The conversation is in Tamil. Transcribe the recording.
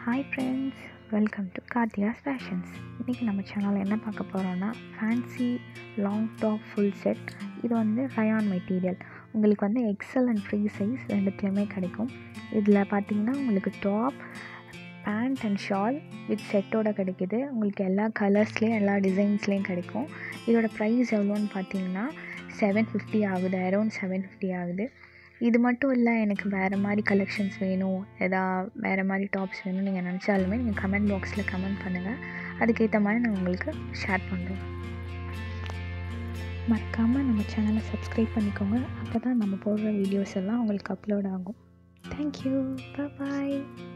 hi friends welcome to Karthiya's fashions இன்றைக்கி நம்ம சேனலில் என்ன பார்க்க போகிறோன்னா fancy long top full set இது வந்து ரயான் மெட்டீரியல் உங்களுக்கு வந்து எக்ஸல் அண்ட் ஃப்ரீ சைஸ் ரெண்டுத்துலேயுமே கிடைக்கும் இதில் பார்த்தீங்கன்னா உங்களுக்கு top pant and shawl with செட்டோட கிடைக்கிது உங்களுக்கு எல்லா கலர்ஸ்லேயும் எல்லா டிசைன்ஸ்லேயும் கிடைக்கும் இதோட ப்ரைஸ் எவ்வளோன்னு பார்த்தீங்கன்னா செவன் ஃபிஃப்டி ஆகுது அரௌண்ட் செவன் ஃபிஃப்டி ஆகுது இது மட்டும் இல்லை எனக்கு வேறு மாதிரி கலெக்ஷன்ஸ் வேணும் எதா வேறு மாதிரி டாப்ஸ் வேணும்னு நீங்கள் நினச்சாலுமே நீங்கள் கமெண்ட் பாக்ஸில் கமெண்ட் பண்ணுங்கள் அதுக்கேற்ற மாதிரி நான் உங்களுக்கு ஷேர் பண்ணுறேன் மறக்காமல் நம்ம சேனலை சப்ஸ்கிரைப் பண்ணிக்கோங்க அப்போ தான் நம்ம போடுற வீடியோஸ் எல்லாம் உங்களுக்கு அப்லோட் ஆகும் தேங்க்யூ பாய்